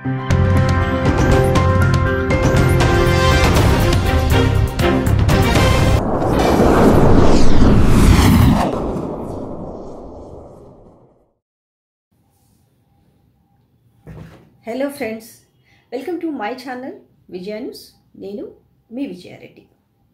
hello friends welcome to my channel Vijaya news నేను మీ విజయారెడ్డి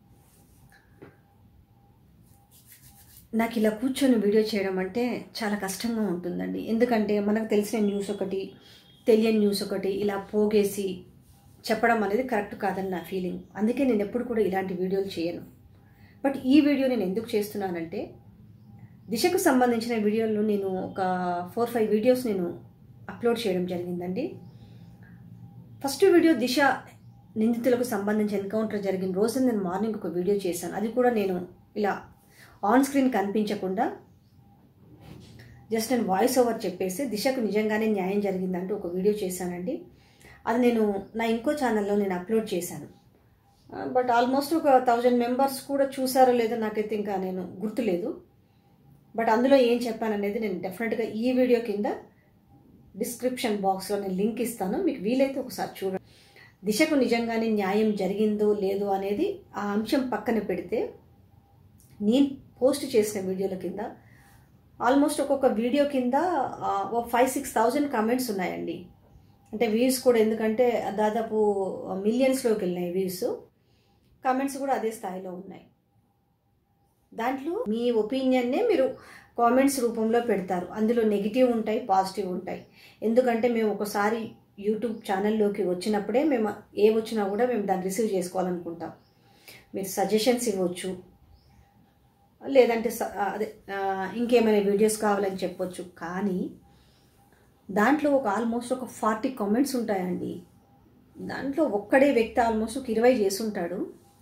నాకు ఇలా కూర్చొని వీడియో చేయడం అంటే చాలా కష్టంగా ఉంటుందండి ఎందుకంటే మనకు తెలిసిన న్యూస్ ఒకటి తెలియని న్యూస్ ఒకటి ఇలా పోగేసి చెప్పడం అనేది కరెక్ట్ కాదని నా ఫీలింగ్ అందుకే నేను ఎప్పుడు కూడా ఇలాంటి వీడియోలు చేయను బట్ ఈ వీడియో నేను ఎందుకు చేస్తున్నానంటే దిశకు సంబంధించిన వీడియోలు నేను ఒక ఫోర్ ఫైవ్ వీడియోస్ నేను అప్లోడ్ చేయడం జరిగిందండి ఫస్ట్ వీడియో దిశ నిందితులకు సంబంధించి ఎన్కౌంటర్ జరిగిన రోజు నేను మార్నింగ్ ఒక వీడియో చేశాను అది కూడా నేను ఇలా ఆన్ స్క్రీన్ కనిపించకుండా జస్ట్ నేను వాయిస్ ఓవర్ చెప్పేసి దిశకు నిజంగానే న్యాయం జరిగిందంటూ ఒక వీడియో చేశానండి అది నేను నా ఇంకో ఛానల్లో నేను అప్లోడ్ చేశాను బట్ ఆల్మోస్ట్ ఒక థౌజండ్ మెంబర్స్ కూడా చూసారో లేదో నాకైతే ఇంకా నేను గుర్తులేదు బట్ అందులో ఏం చెప్పాననేది నేను డెఫినెట్గా ఈ వీడియో కింద డిస్క్రిప్షన్ బాక్స్లో నేను లింక్ ఇస్తాను మీకు వీలైతే ఒకసారి చూడండి దిశకు నిజంగానే న్యాయం జరిగిందో లేదో అనేది ఆ అంశం పక్కన పెడితే నేను పోస్ట్ చేసిన వీడియోల కింద ఆల్మోస్ట్ ఒక్కొక్క వీడియో కింద ఒక ఫైవ్ సిక్స్ థౌజండ్ కమెంట్స్ ఉన్నాయండి అంటే వ్యూస్ కూడా ఎందుకంటే దాదాపు మిలియన్స్లోకి వెళ్ళినాయి వ్యూస్ కమెంట్స్ కూడా అదే స్థాయిలో ఉన్నాయి దాంట్లో మీ ఒపీనియన్నే మీరు కామెంట్స్ రూపంలో పెడతారు అందులో నెగిటివ్ ఉంటాయి పాజిటివ్ ఉంటాయి ఎందుకంటే మేము ఒకసారి యూట్యూబ్ ఛానల్లోకి వచ్చినప్పుడే మేము ఏ వచ్చినా కూడా మేము దాన్ని రిసీవ్ చేసుకోవాలనుకుంటాం మీరు సజెషన్స్ ఇవ్వచ్చు లేదంటే అదే ఇంకేమైనా వీడియోస్ కావాలని చెప్పొచ్చు కానీ దాంట్లో ఒక ఆల్మోస్ట్ ఒక ఫార్టీ కామెంట్స్ ఉంటాయండి దాంట్లో ఒక్కడే వ్యక్తి ఆల్మోస్ట్ ఒక ఇరవై చేసి ఉంటాడు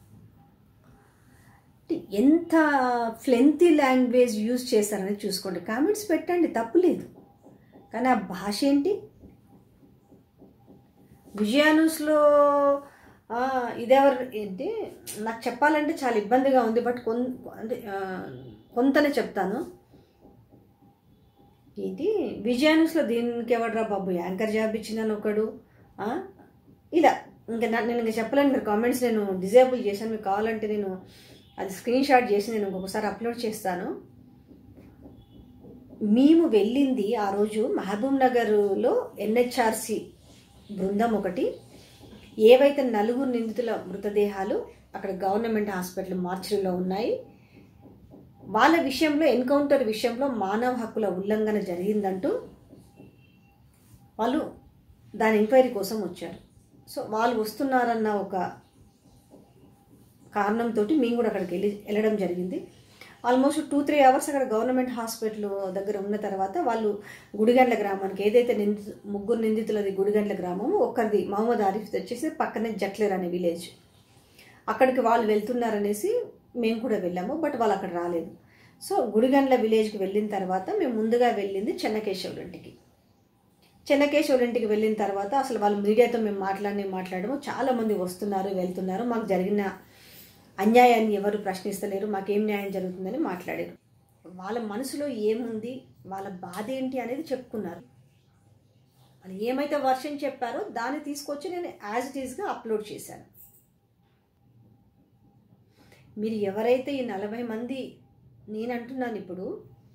ఎంత ఫ్లెంతీ లాంగ్వేజ్ యూజ్ చేస్తారని చూసుకోండి కామెంట్స్ పెట్టండి తప్పులేదు కానీ ఆ భాష ఏంటి విజయాన్యూస్లో ఇదెవరు ఏంటి నాకు చెప్పాలంటే చాలా ఇబ్బందిగా ఉంది బట్ కొన్ అంటే కొంతనే చెప్తాను ఏంటి విజయాన్యూస్లో దీనికి ఎవడరా బాబు యాంకర్ జాబ్ ఇచ్చిందని ఒకడు ఇలా ఇంకా నేను ఇంకా చెప్పలేను మీరు కామెంట్స్ నేను డిజేబుల్ చేశాను మీకు కావాలంటే నేను అది స్క్రీన్ షాట్ చేసి నేను ఇంకొకసారి అప్లోడ్ చేస్తాను మేము వెళ్ళింది ఆ రోజు మహబూబ్ నగర్లో ఎన్హెచ్ఆర్సి బృందం ఒకటి ఏవైతే నలుగురు నిందితుల మృతదేహాలు అక్కడ గవర్నమెంట్ హాస్పిటల్ మార్చిలో ఉన్నాయి వాళ్ళ విషయంలో ఎన్కౌంటర్ విషయంలో మానవ హక్కుల ఉల్లంఘన జరిగిందంటూ వాళ్ళు దాని ఎంక్వైరీ కోసం వచ్చారు సో వాళ్ళు వస్తున్నారన్న ఒక కారణంతో మేము కూడా అక్కడికి వెళ్ళి వెళ్ళడం జరిగింది ఆల్మోస్ట్ టూ త్రీ అవర్స్ అక్కడ గవర్నమెంట్ హాస్పిటల్ దగ్గర ఉన్న తర్వాత వాళ్ళు గుడిగండ్ల గ్రామానికి ఏదైతే నింది ముగ్గురు నిందితులది గుడిగండ్ల గ్రామం ఒకరిది మహమ్మద్ ఆరిఫ్ వచ్చేసి పక్కనే జట్లేర్ అనే విలేజ్ అక్కడికి వాళ్ళు వెళ్తున్నారనేసి మేము కూడా వెళ్ళాము బట్ వాళ్ళు అక్కడ రాలేదు సో గుడిగండ్ల విలేజ్కి వెళ్ళిన తర్వాత మేము ముందుగా వెళ్ళింది చెన్నకేశవుల ఇంటికి చెన్నకేశవుల ఇంటికి వెళ్ళిన తర్వాత అసలు వాళ్ళు మీడియాతో మేము మాట్లాడి మాట్లాడము చాలామంది వస్తున్నారు వెళ్తున్నారు మాకు జరిగిన అన్యాయాన్ని ఎవరు ప్రశ్నిస్తలేరు మాకేం న్యాయం జరుగుతుందని మాట్లాడారు వాళ్ళ మనసులో ఏముంది వాళ్ళ బాధ ఏంటి అనేది చెప్పుకున్నారు వాళ్ళు ఏమైతే వర్షం చెప్పారో దాన్ని తీసుకొచ్చి నేను యాజ్ ఇట్ ఈస్గా అప్లోడ్ చేశాను మీరు ఎవరైతే ఈ నలభై మంది నేను అంటున్నాను ఇప్పుడు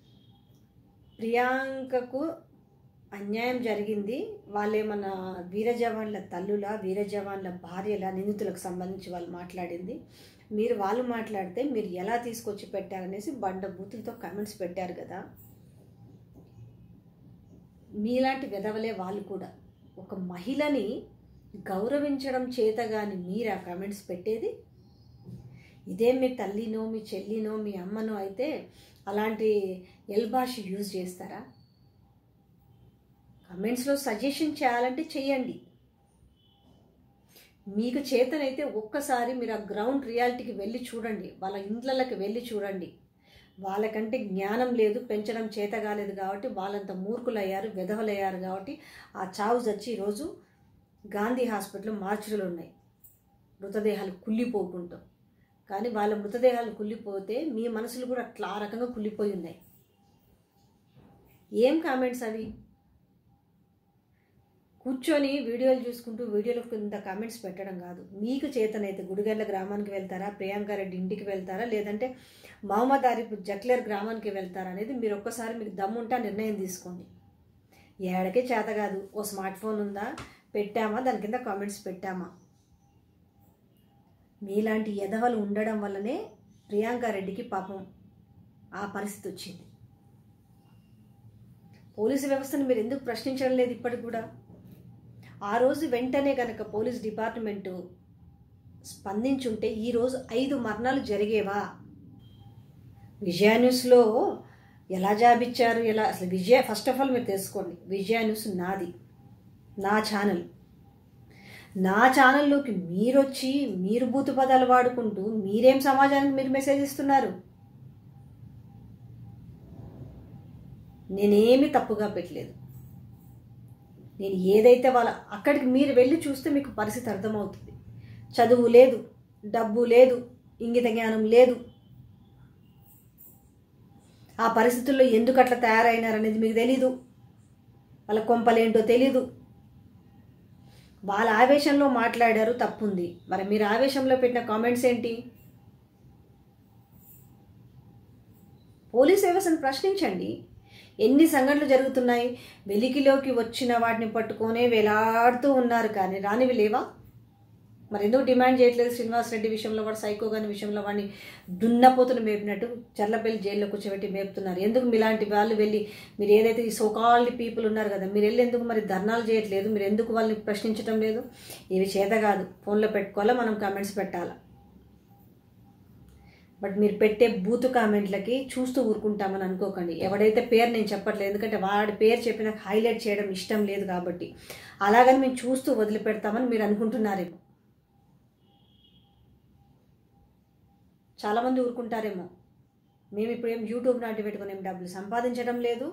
ప్రియాంకకు అన్యాయం జరిగింది వాళ్ళేమన్నా వీర జవాన్ల తల్లుల వీర జవాన్ల భార్యల నిందితులకు సంబంధించి వాళ్ళు మాట్లాడింది మీరు వాళ్ళు మాట్లాడితే మీరు ఎలా తీసుకొచ్చి పెట్టారనేసి బండ బూతులతో కమెంట్స్ పెట్టారు కదా మీలాంటి వెదవలే వాళ్ళు కూడా ఒక మహిళని గౌరవించడం చేతగాని మీరు ఆ కమెంట్స్ పెట్టేది ఇదే మీ తల్లినో మీ చెల్లినో మీ అమ్మనో అయితే అలాంటి ఎల్బాష్ యూజ్ చేస్తారా కమెంట్స్లో సజెషన్ చేయాలంటే చేయండి మీకు చేతనైతే ఒక్కసారి మీరు ఆ గ్రౌండ్ రియాలిటీకి వెళ్ళి చూడండి వాళ్ళ ఇండ్లకి వెళ్ళి చూడండి వాళ్ళకంటే జ్ఞానం లేదు పెంచడం చేత కాలేదు కాబట్టి వాళ్ళంత మూర్ఖులయ్యారు వెధవలయ్యారు కాబట్టి ఆ చావు చచ్చి ఈరోజు గాంధీ హాస్పిటల్ మార్చులు ఉన్నాయి మృతదేహాలు కుళ్ళిపోకుంటాం కానీ వాళ్ళ మృతదేహాలు కుళ్ళిపోతే మీ మనసులు కూడా అట్లా ఆ రకంగా కుళ్ళిపోయి ఉన్నాయి ఏం కామెంట్స్ అవి కూర్చొని వీడియోలు చూసుకుంటూ వీడియోల కింద కామెంట్స్ పెట్టడం కాదు మీకు చేతనైతే గుడిగండ్ల గ్రామానికి వెళ్తారా ప్రియాంక రెడ్డి ఇంటికి వెళ్తారా లేదంటే మహమ్మద్ ఆరిఫ్ జక్లేర్ గ్రామానికి వెళ్తారా అనేది మీరు ఒక్కసారి మీకు దమ్ముంటే ఆ నిర్ణయం తీసుకోండి ఏడకే చేత కాదు ఓ స్మార్ట్ ఫోన్ ఉందా పెట్టామా దాని కింద కామెంట్స్ పెట్టామా మీలాంటి ఎదవలు ఉండడం వల్లనే ప్రియాంక రెడ్డికి పాపం ఆ పరిస్థితి వచ్చింది పోలీసు వ్యవస్థను మీరు ఎందుకు ప్రశ్నించడం లేదు ఇప్పటికి కూడా ఆ రోజు వెంటనే కనుక పోలీస్ డిపార్ట్మెంటు స్పందించుంటే ఈరోజు ఐదు మరణాలు జరిగేవా విజయ న్యూస్లో ఎలా జాబిచ్చారు ఎలా అసలు విజయ ఫస్ట్ ఆఫ్ ఆల్ మీరు తెలుసుకోండి విజయ న్యూస్ నాది నా ఛానల్ నా ఛానల్లోకి మీరొచ్చి మీరు బూతు పదాలు వాడుకుంటూ మీరేం సమాజానికి మీరు మెసేజ్ ఇస్తున్నారు నేనేమి తప్పుగా పెట్టలేదు నేను ఏదైతే వాళ్ళ అక్కడికి మీరు వెళ్ళి చూస్తే మీకు పరిస్థితి అర్థమవుతుంది చదువు లేదు డబ్బు లేదు ఇంగిత జ్ఞానం లేదు ఆ పరిస్థితుల్లో ఎందుకు అట్లా తయారైనారనేది మీకు తెలీదు వాళ్ళ కొంపలేంటో తెలీదు వాళ్ళ ఆవేశంలో మాట్లాడారు తప్పుంది మరి మీరు ఆవేశంలో పెట్టిన కామెంట్స్ ఏంటి పోలీస్ వ్యవస్థను ప్రశ్నించండి ఎన్ని సంఘటనలు జరుగుతున్నాయి వెలికిలోకి వచ్చిన వాటిని పట్టుకొనే వేలాడుతూ ఉన్నారు కానీ రానివి లేవా మరి ఎందుకు డిమాండ్ చేయట్లేదు శ్రీనివాస్ రెడ్డి విషయంలో వాడు సైకో గాని విషయంలో వాడిని దున్నపోతులు మేపినట్టు చర్లపల్లి జైల్లో కూర్చోబెట్టి మేపుతున్నారు ఎందుకు మీలాంటి వాళ్ళు వెళ్ళి మీరు ఏదైతే ఈ సోకాల్డ్ పీపుల్ ఉన్నారు కదా మీరు వెళ్ళి ఎందుకు మరి ధర్నాలు చేయట్లేదు మీరు ఎందుకు వాళ్ళని ప్రశ్నించడం లేదు ఇవి చేత కాదు ఫోన్లో పెట్టుకోవాలా మనం కామెంట్స్ పెట్టాలా బట్ మీరు పెట్టే బూతు కామెంట్లకి చూస్తూ ఊరుకుంటామని అనుకోకండి ఎవడైతే పేరు నేను చెప్పట్లేదు ఎందుకంటే వాడి పేరు చెప్పి నాకు హైలైట్ చేయడం ఇష్టం లేదు కాబట్టి అలాగని మేము చూస్తూ వదిలిపెడతామని మీరు అనుకుంటున్నారేమో చాలామంది ఊరుకుంటారేమో మేము ఇప్పుడు ఏం యూట్యూబ్ నాటి పెట్టుకుని ఏం డబ్బులు సంపాదించడం లేదు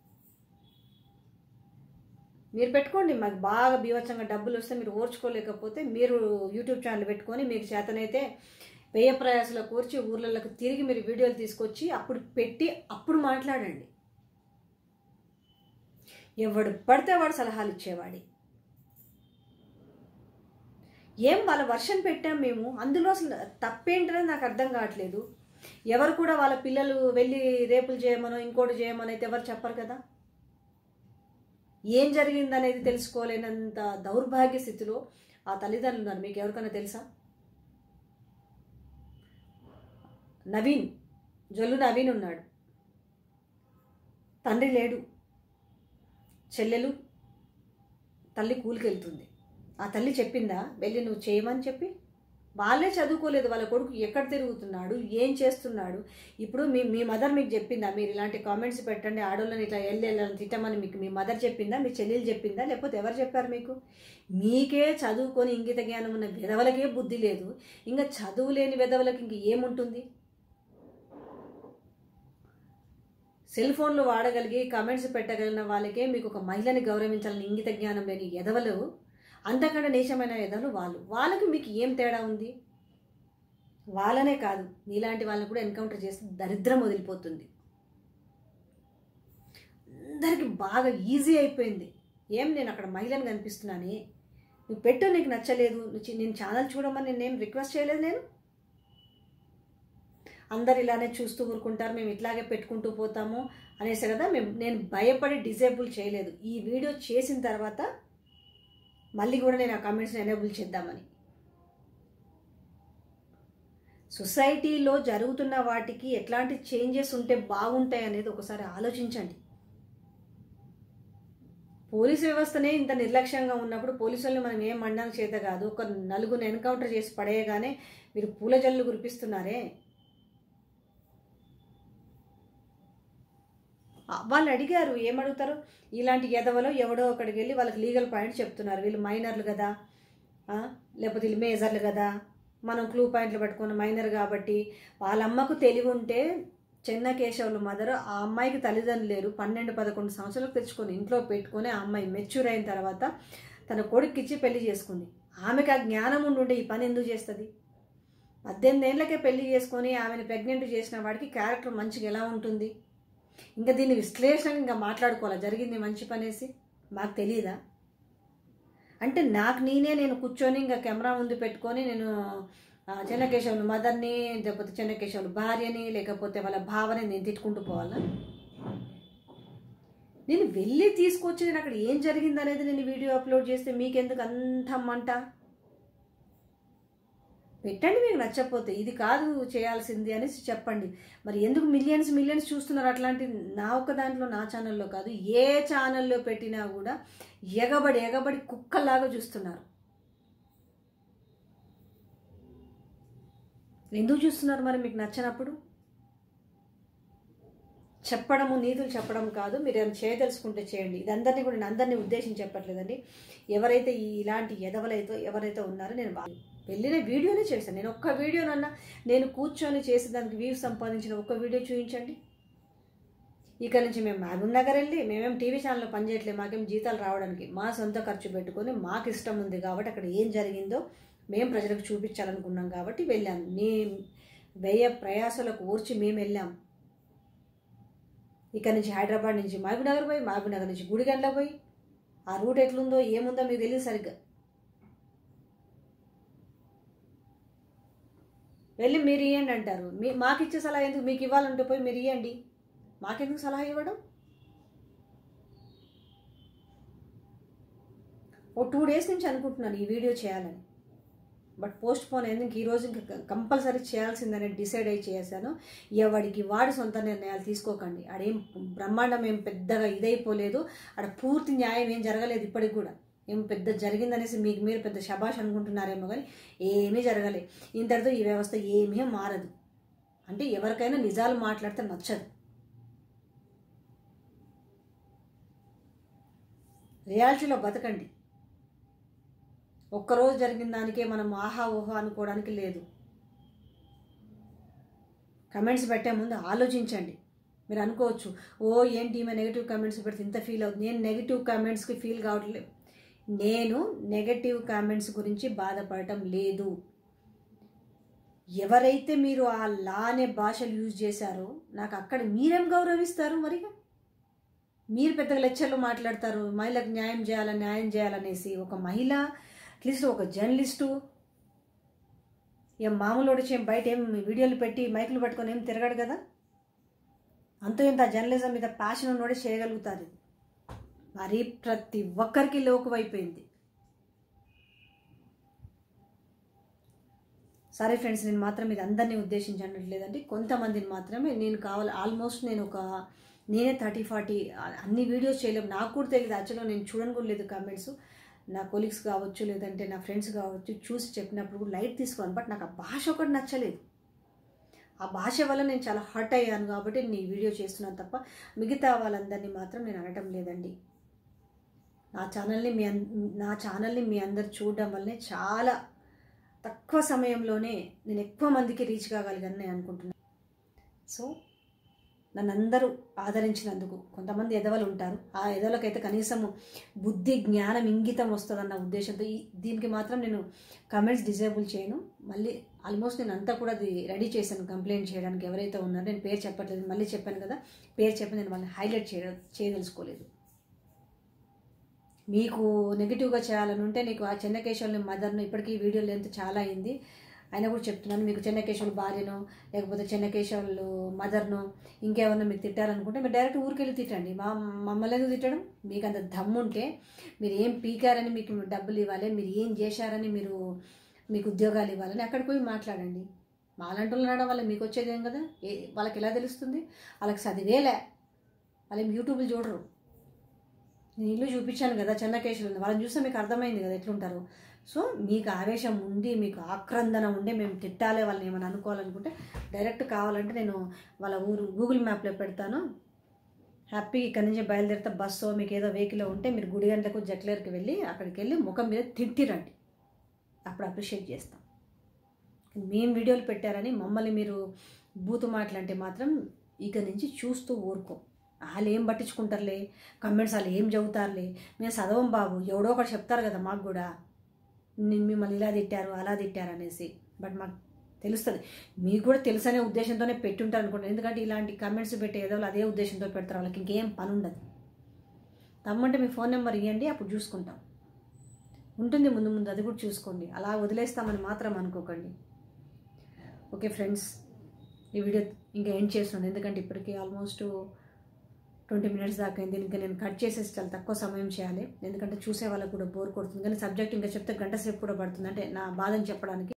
మీరు పెట్టుకోండి మాకు బాగా బీభత్సంగా డబ్బులు వస్తే మీరు ఓర్చుకోలేకపోతే మీరు యూట్యూబ్ ఛానల్ పెట్టుకొని మీకు చేతనైతే వ్యయ ప్రయాసలో కూర్చి ఊర్లలోకి తిరిగి మీరు వీడియోలు తీసుకొచ్చి అప్పుడు పెట్టి అప్పుడు మాట్లాడండి ఎవడు పడితే వాడు సలహాలు ఇచ్చేవాడి ఏం వాళ్ళ వర్షన్ పెట్టాం మేము అందులో అసలు తప్పేంటనేది నాకు అర్థం కావట్లేదు ఎవరు కూడా వాళ్ళ పిల్లలు వెళ్ళి రేపులు చేయమనో ఇంకోటి చేయమనో అయితే ఎవరు చెప్పరు కదా ఏం జరిగిందనేది తెలుసుకోలేనంత దౌర్భాగ్య స్థితిలో ఆ తల్లిదండ్రులు ఉన్నారు మీకు ఎవరికైనా తెలుసా నవీన్ జొల్లు నవీన్ ఉన్నాడు తండ్రి లేడు చెల్లెలు తల్లి కూలికి వెళ్తుంది ఆ తల్లి చెప్పిందా వెళ్ళి నువ్వు చేయమని చెప్పి వాళ్ళే చదువుకోలేదు వాళ్ళ కొడుకు ఎక్కడ తిరుగుతున్నాడు ఏం చేస్తున్నాడు ఇప్పుడు మీ మీ మదర్ మీకు చెప్పిందా మీరు ఇలాంటి కామెంట్స్ పెట్టండి ఆడోళ్ళని ఇట్లా వెళ్ళి వెళ్ళని తిట్టమని మీకు మీ మదర్ చెప్పిందా మీ చెల్లెలు చెప్పిందా లేకపోతే ఎవరు చెప్పారు మీకు మీకే చదువుకొని ఇంగిత జ్ఞానం ఉన్న విధవలకే బుద్ధి లేదు ఇంకా చదువు లేని విధవలకి ఇంక ఏముంటుంది సెల్ ఫోన్లు వాడగలిగి కామెంట్స్ పెట్టగలిగిన వాళ్ళకే మీకు ఒక మహిళని గౌరవించాలని ఇంగిత జ్ఞానం లేని ఎదవలు అంతకంటే నీచమైన ఎదవలు వాళ్ళు వాళ్ళకి మీకు ఏం తేడా ఉంది వాళ్ళనే కాదు నీలాంటి వాళ్ళని కూడా ఎన్కౌంటర్ చేస్తే దరిద్రం వదిలిపోతుంది అందరికి బాగా ఈజీ అయిపోయింది ఏం నేను అక్కడ మహిళని కనిపిస్తున్నానే నువ్వు పెట్టు నీకు నచ్చలేదు నువ్వు నేను ఛానల్ చూడమని నేనేం రిక్వెస్ట్ చేయలేదు నేను అందరు ఇలానే చూస్తూ ఊరుకుంటారు మేము ఇట్లాగే పెట్టుకుంటూ పోతాము అనేసి కదా మేము నేను భయపడి డిసేబుల్ చేయలేదు ఈ వీడియో చేసిన తర్వాత మళ్ళీ కూడా నేను ఆ కమెంట్స్ని ఎనేబుల్ చేద్దామని సొసైటీలో జరుగుతున్న వాటికి ఎట్లాంటి చేంజెస్ ఉంటే బాగుంటాయి అనేది ఒకసారి ఆలోచించండి పోలీస్ వ్యవస్థనే ఇంత నిర్లక్ష్యంగా ఉన్నప్పుడు పోలీసుల్ని మనం ఏం మండానికి చేత కాదు ఒక నలుగురిని ఎన్కౌంటర్ చేసి పడేయగానే మీరు పూల జల్లు కురిపిస్తున్నారే వాళ్ళు అడిగారు ఏమడుగుతారు ఇలాంటి ఎదవలో ఎవడో అక్కడికి వెళ్ళి వాళ్ళకి లీగల్ పాయింట్ చెప్తున్నారు వీళ్ళు మైనర్లు కదా లేకపోతే వీళ్ళు మేజర్లు కదా మనం క్లూ పాయింట్లు పట్టుకున్న మైనర్ కాబట్టి వాళ్ళ అమ్మకు తెలివి ఉంటే చెన్న కేశవుల మదర్ ఆ అమ్మాయికి తల్లిదండ్రులు లేరు పన్నెండు పదకొండు సంవత్సరాలకు తెచ్చుకొని ఇంట్లో పెట్టుకొని ఆ అమ్మాయి మెచ్యూర్ అయిన తర్వాత తన కొడుక్కిచ్చి పెళ్లి చేసుకుంది ఆమెకు ఆ జ్ఞానం ఉండుంటే ఈ పని ఎందుకు చేస్తుంది పద్దెనిమిది ఏళ్ళకే పెళ్లి చేసుకొని ఆమెను ప్రెగ్నెంట్ చేసిన వాడికి క్యారెక్టర్ మంచిగా ఎలా ఉంటుంది ఇంకా దీన్ని విశ్లేషణ ఇంకా మాట్లాడుకోవాలా జరిగింది మంచి పనేసి మాకు తెలియదా అంటే నాకు నేనే నేను కూర్చొని ఇంకా కెమెరా ముందు పెట్టుకొని నేను ఆ, చెన్నకేశవులు మదర్ని లేకపోతే చెన్నకేశవులు భార్యని లేకపోతే వాళ్ళ భావని నేను తిట్టుకుంటూ పోవాలా నేను వెళ్ళి తీసుకొచ్చి నేను అక్కడ ఏం జరిగింది అనేది నేను వీడియో అప్లోడ్ చేస్తే మీకెందుకు అంత మంట పెట్టండి మీకు నచ్చకపోతే ఇది కాదు చేయాల్సింది అనేసి చెప్పండి మరి ఎందుకు మిలియన్స్ మిలియన్స్ చూస్తున్నారు అట్లాంటి నా ఒక్క దాంట్లో నా ఛానల్లో కాదు ఏ ఛానల్లో పెట్టినా కూడా ఎగబడి ఎగబడి కుక్కలాగా చూస్తున్నారు ఎందుకు చూస్తున్నారు మరి మీకు నచ్చినప్పుడు చెప్పడము నీతులు చెప్పడం కాదు మీరు ఏమైనా చేయదలుచుకుంటే చేయండి ఇది అందరినీ కూడా నేను అందరినీ ఉద్దేశించి చెప్పట్లేదండి ఎవరైతే ఈ ఇలాంటి ఎదవలైతే ఎవరైతే ఉన్నారో నేను వా- వెళ్ళిన వీడియోనే చేశాను నేను ఒక్క వీడియోనన్నా నేను కూర్చొని చేసి దానికి వ్యూ సంపాదించిన ఒక్క వీడియో చూపించండి ఇక్కడ నుంచి మేము మహబూబ్ నగర్ వెళ్ళి మేమేం టీవీ ఛానల్లో పనిచేయట్లేదు మాకేం జీతాలు రావడానికి మా సొంత ఖర్చు పెట్టుకొని మాకు ఇష్టం ఉంది కాబట్టి అక్కడ ఏం జరిగిందో మేము ప్రజలకు చూపించాలనుకున్నాం కాబట్టి వెళ్ళాం నీ వ్యయ ప్రయాసాలకు ఓర్చి మేము వెళ్ళాం ఇక్కడ నుంచి హైదరాబాద్ నుంచి మహబూబ్ నగర్ పోయి మహబూబ్ నగర్ నుంచి గుడిగండ్ల పోయి ఆ రూట్ ఎట్లుందో ఏముందో మీకు తెలియదు సరిగ్గా వెళ్ళి మీరు ఇవ్వండి అంటారు మీ మాకు ఇచ్చే సలహా ఎందుకు మీకు ఇవ్వాలంటే పోయి మీరు ఇవ్వండి మాకెందుకు సలహా ఇవ్వడం ఓ టూ డేస్ నుంచి అనుకుంటున్నాను ఈ వీడియో చేయాలని బట్ పోస్ట్ పోన్ అయింది ఇంక ఈరోజు ఇంకా కంపల్సరీ చేయాల్సిందని డిసైడ్ అయ్యి చేశాను ఎవడికి వాడి సొంత నిర్ణయాలు తీసుకోకండి ఆడేం బ్రహ్మాండం ఏం పెద్దగా ఇదైపోలేదు ఆడ పూర్తి న్యాయం ఏం జరగలేదు ఇప్పటికి కూడా ఏం పెద్ద జరిగిందనేసి మీకు మీరు పెద్ద శబాష్ అనుకుంటున్నారేమో కానీ ఏమీ జరగలేదు ఇంతటితో ఈ వ్యవస్థ ఏమీ మారదు అంటే ఎవరికైనా నిజాలు మాట్లాడితే నచ్చదు రియాలిటీలో బతకండి ఒక్కరోజు జరిగిన దానికే మనం ఆహా ఓహో అనుకోవడానికి లేదు కమెంట్స్ పెట్టే ముందు ఆలోచించండి మీరు అనుకోవచ్చు ఓ ఏంటి ఈమె నెగిటివ్ కామెంట్స్ పెడితే ఇంత ఫీల్ అవుతుంది నేను నెగిటివ్ కామెంట్స్కి ఫీల్ కావట్లేదు నేను నెగటివ్ కామెంట్స్ గురించి బాధపడటం లేదు ఎవరైతే మీరు ఆ లా అనే భాషలు యూజ్ చేశారో నాకు అక్కడ మీరేం గౌరవిస్తారు మరిగా మీరు పెద్దగా లెక్చర్లు మాట్లాడతారు మహిళకు న్యాయం చేయాలని న్యాయం చేయాలనేసి ఒక మహిళ అట్లీస్ట్ ఒక జర్నలిస్టు ఏం మామూలు వచ్చి ఏం బయట ఏం వీడియోలు పెట్టి మైకులు పట్టుకొని ఏం తిరగడు కదా అంతో ఇంత జర్నలిజం మీద ప్యాషన్ ఉన్నోడే చేయగలుగుతారు ఇది మరి ప్రతి ఒక్కరికి లోకువైపోయింది సరే ఫ్రెండ్స్ నేను మాత్రం ఇది అందరినీ ఉద్దేశించట్లేదండి కొంతమందిని మాత్రమే నేను కావాలి ఆల్మోస్ట్ నేను ఒక నేనే థర్టీ ఫార్టీ అన్ని వీడియోస్ చేయలేము నాకు కూడా తెలియదు యాక్చువల్గా నేను చూడను కూడా లేదు కామెంట్స్ నా కొలీగ్స్ కావచ్చు లేదంటే నా ఫ్రెండ్స్ కావచ్చు చూసి చెప్పినప్పుడు కూడా లైట్ తీసుకోను బట్ నాకు ఆ భాష ఒకటి నచ్చలేదు ఆ భాష వల్ల నేను చాలా హర్ట్ అయ్యాను కాబట్టి నేను ఈ వీడియో చేస్తున్నాను తప్ప మిగతా వాళ్ళందరినీ మాత్రం నేను అనటం లేదండి నా ఛానల్ని మీ అన్- నా ఛానల్ని మీ అందరు చూడడం వల్లనే చాలా తక్కువ సమయంలోనే నేను ఎక్కువ మందికి రీచ్ కాగలిగాను నేను అనుకుంటున్నాను సో నన్ను అందరూ ఆదరించినందుకు కొంతమంది ఎదవలు ఉంటారు ఆ ఎదవలకైతే కనీసం బుద్ధి జ్ఞానం ఇంగితం వస్తుందన్న ఉద్దేశంతో ఈ దీనికి మాత్రం నేను కమెంట్స్ డిజేబుల్ చేయను మళ్ళీ ఆల్మోస్ట్ నేను అంతా కూడా అది రెడీ చేశాను కంప్లైంట్ చేయడానికి ఎవరైతే ఉన్నారో నేను పేరు చెప్పట్లేదు మళ్ళీ చెప్పాను కదా పేరు చెప్పి నేను వాళ్ళని హైలైట్ చేయ చేయదలుచుకోలేదు మీకు నెగిటివ్గా చేయాలని ఉంటే నీకు ఆ చెన్నకేశ్వరుని మదర్ను ఇప్పటికీ వీడియో లెంత్ చాలా అయింది అయినా కూడా చెప్తున్నాను మీకు చెన్నకేశ్వరులు భార్యను లేకపోతే చెన్నకేశ్వరులు మదర్ను ఇంకేమన్నా మీకు తిట్టారనుకుంటే మీరు డైరెక్ట్ ఊరికెళ్ళి తిట్టండి మా మమ్మల్ని ఎందుకు తిట్టడం మీకు అంత దమ్ముంటే మీరు ఏం పీకారని మీకు డబ్బులు ఇవ్వాలి మీరు ఏం చేశారని మీరు మీకు ఉద్యోగాలు ఇవ్వాలని అక్కడికి పోయి మాట్లాడండి మాలాంటి వాళ్ళు అనడం వల్ల మీకు వచ్చేది ఏం కదా ఏ వాళ్ళకి ఎలా తెలుస్తుంది వాళ్ళకి చదివేలే వాళ్ళు ఏం యూట్యూబ్లు చూడరు నేను ఇల్లు చూపించాను కదా చెన్నకేశ్వరులు వాళ్ళని చూస్తే మీకు అర్థమైంది కదా ఎట్లుంటారు సో మీకు ఆవేశం ఉండి మీకు ఆక్రందన ఉండి మేము తిట్టాలి వాళ్ళని ఏమైనా అనుకోవాలనుకుంటే డైరెక్ట్ కావాలంటే నేను వాళ్ళ ఊరు గూగుల్ మ్యాప్లో పెడతాను హ్యాపీ ఇక్కడ నుంచి బయలుదేరితే బస్సో మీకు ఏదో వెహికల్ ఉంటే మీరు గుడిగంటకు జక్లేర్కి వెళ్ళి అక్కడికి వెళ్ళి ముఖం మీద తిట్టిరండి అప్పుడు అప్రిషియేట్ చేస్తాం మేము వీడియోలు పెట్టారని మమ్మల్ని మీరు బూతు మాటలంటే మాత్రం ఇక నుంచి చూస్తూ ఊరుకో వాళ్ళు ఏం పట్టించుకుంటారులే కమెంట్స్ వాళ్ళు ఏం చదువుతారులే మేము చదవం బాబు ఎవడో ఒకటి చెప్తారు కదా మాకు కూడా ని- మిమ్మల్ని ఇలా తిట్టారు అలా తిట్టారు అనేసి బట్ మాకు తెలుస్తుంది మీకు కూడా తెలుసనే ఉద్దేశంతోనే పెట్టుంటారు అనుకుంటాను ఎందుకంటే ఇలాంటి కమెంట్స్ పెట్టే ఏదో అదే ఉద్దేశంతో పెడతారు వాళ్ళకి ఇంకేం పని ఉండదు తమ్మంటే మీ ఫోన్ నెంబర్ ఇవ్వండి అప్పుడు చూసుకుంటాం ఉంటుంది ముందు ముందు అది కూడా చూసుకోండి అలా వదిలేస్తామని మాత్రం అనుకోకండి ఓకే ఫ్రెండ్స్ ఈ వీడియో ఇంకా ఎండ్ చేస్తున్నాను ఎందుకంటే ఇప్పటికీ ఆల్మోస్ట్ ట్వంటీ మినిట్స్ దాకా అయింది ఇంకా నేను కట్ చేసేసి చాలా తక్కువ సమయం చేయాలి ఎందుకంటే చూసే వాళ్ళకు కూడా బోర్ కొడుతుంది కానీ సబ్జెక్ట్ ఇంకా చెప్తే గంట సేపు కూడా పడుతుంది అంటే నా బాధని చెప్పడానికి